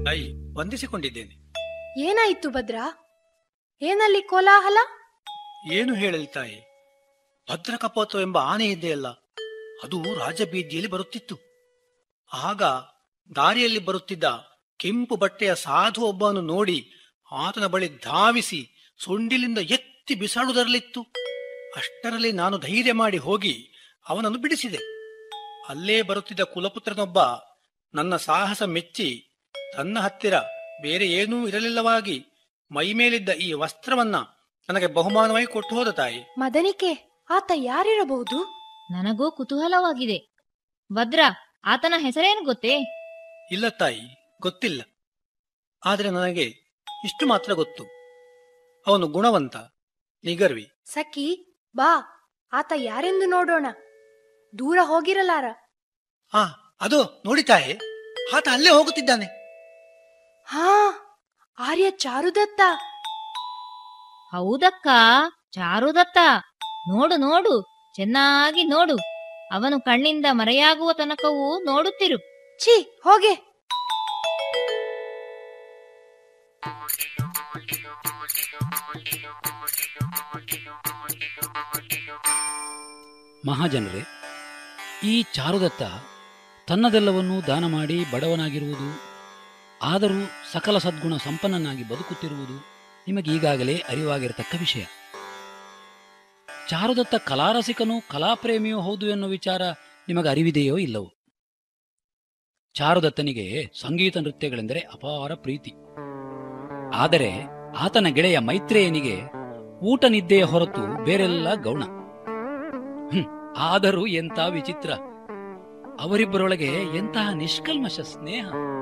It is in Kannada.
ತಾಯಿ ವಂದಿಸಿಕೊಂಡಿದ್ದೇನೆ ಏನಾಯಿತು ಭದ್ರಾ ಏನಲ್ಲಿ ಕೋಲಾಹಲ ಏನು ಹೇಳಲಿ ತಾಯಿ ಭದ್ರಕಪೋತವೆಂಬ ಆನೆ ಇದೆಯಲ್ಲ ಅದು ರಾಜಬೀದಿಯಲ್ಲಿ ಬರುತ್ತಿತ್ತು ಆಗ ದಾರಿಯಲ್ಲಿ ಬರುತ್ತಿದ್ದ ಕೆಂಪು ಬಟ್ಟೆಯ ಸಾಧು ಒಬ್ಬನು ನೋಡಿ ಆತನ ಬಳಿ ಧಾವಿಸಿ ಸೊಂಡಿಲಿಂದ ಎತ್ತಿ ಬಿಸಾಡುವುದರಲ್ಲಿತ್ತು ಅಷ್ಟರಲ್ಲಿ ನಾನು ಧೈರ್ಯ ಮಾಡಿ ಹೋಗಿ ಅವನನ್ನು ಬಿಡಿಸಿದೆ ಅಲ್ಲೇ ಬರುತ್ತಿದ್ದ ಕುಲಪುತ್ರನೊಬ್ಬ ನನ್ನ ಸಾಹಸ ಮೆಚ್ಚಿ ತನ್ನ ಹತ್ತಿರ ಬೇರೆ ಏನೂ ಇರಲಿಲ್ಲವಾಗಿ ಮೈಮೇಲಿದ್ದ ಈ ವಸ್ತ್ರವನ್ನ ನನಗೆ ಬಹುಮಾನವಾಗಿ ಕೊಟ್ಟು ಹೋದ ತಾಯಿ ಮದನಿಕೆ ಆತ ಯಾರಿರಬಹುದು ನನಗೂ ಕುತೂಹಲವಾಗಿದೆ ಭದ್ರ ಆತನ ಹೆಸರೇನು ಗೊತ್ತೇ ಇಲ್ಲ ತಾಯಿ ಗೊತ್ತಿಲ್ಲ ಆದರೆ ನನಗೆ ಇಷ್ಟು ಮಾತ್ರ ಗೊತ್ತು ಅವನು ಗುಣವಂತ ನಿಗರ್ವಿ ಸಖಿ ಬಾ ಆತ ಯಾರೆಂದು ನೋಡೋಣ ದೂರ ಹೋಗಿರಲಾರ ಆ ಅದು ನೋಡಿ ತಾಯಿ ಆತ ಅಲ್ಲೇ ಹೋಗುತ್ತಿದ್ದಾನೆ ಹಾ ಆರ್ಯ ಚಾರುದತ್ತ ಹೌದಕ್ಕ ಚಾರುದತ್ತ ನೋಡು ನೋಡು ಚೆನ್ನಾಗಿ ನೋಡು ಅವನು ಕಣ್ಣಿಂದ ಮರೆಯಾಗುವ ತನಕವೂ ನೋಡುತ್ತಿರು ಛೀ ಹೋಗೆ ಮಹಾಜನರೇ ಈ ಚಾರುದತ್ತ ತನ್ನದೆಲ್ಲವನ್ನೂ ದಾನ ಮಾಡಿ ಬಡವನಾಗಿರುವುದು ಆದರೂ ಸಕಲ ಸದ್ಗುಣ ಸಂಪನ್ನನಾಗಿ ಬದುಕುತ್ತಿರುವುದು ನಿಮಗೆ ಈಗಾಗಲೇ ಅರಿವಾಗಿರತಕ್ಕ ವಿಷಯ ಚಾರುದತ್ತ ಕಲಾರಸಿಕನೂ ಕಲಾಪ್ರೇಮಿಯೂ ಹೌದು ಎನ್ನುವ ವಿಚಾರ ನಿಮಗೆ ಅರಿವಿದೆಯೋ ಇಲ್ಲವೋ ಚಾರುದತ್ತನಿಗೆ ಸಂಗೀತ ನೃತ್ಯಗಳೆಂದರೆ ಅಪಾರ ಪ್ರೀತಿ ಆದರೆ ಆತನ ಗೆಳೆಯ ಮೈತ್ರೇಯನಿಗೆ ಊಟ ನಿದ್ದೆಯ ಹೊರತು ಬೇರೆಲ್ಲ ಗೌಣ ಹ್ಮ್, ಆದರೂ ಎಂಥ ವಿಚಿತ್ರ ಅವರಿಬ್ಬರೊಳಗೆ ಎಂತಹ ನಿಷ್ಕಲ್ಮಶ ಸ್ನೇಹ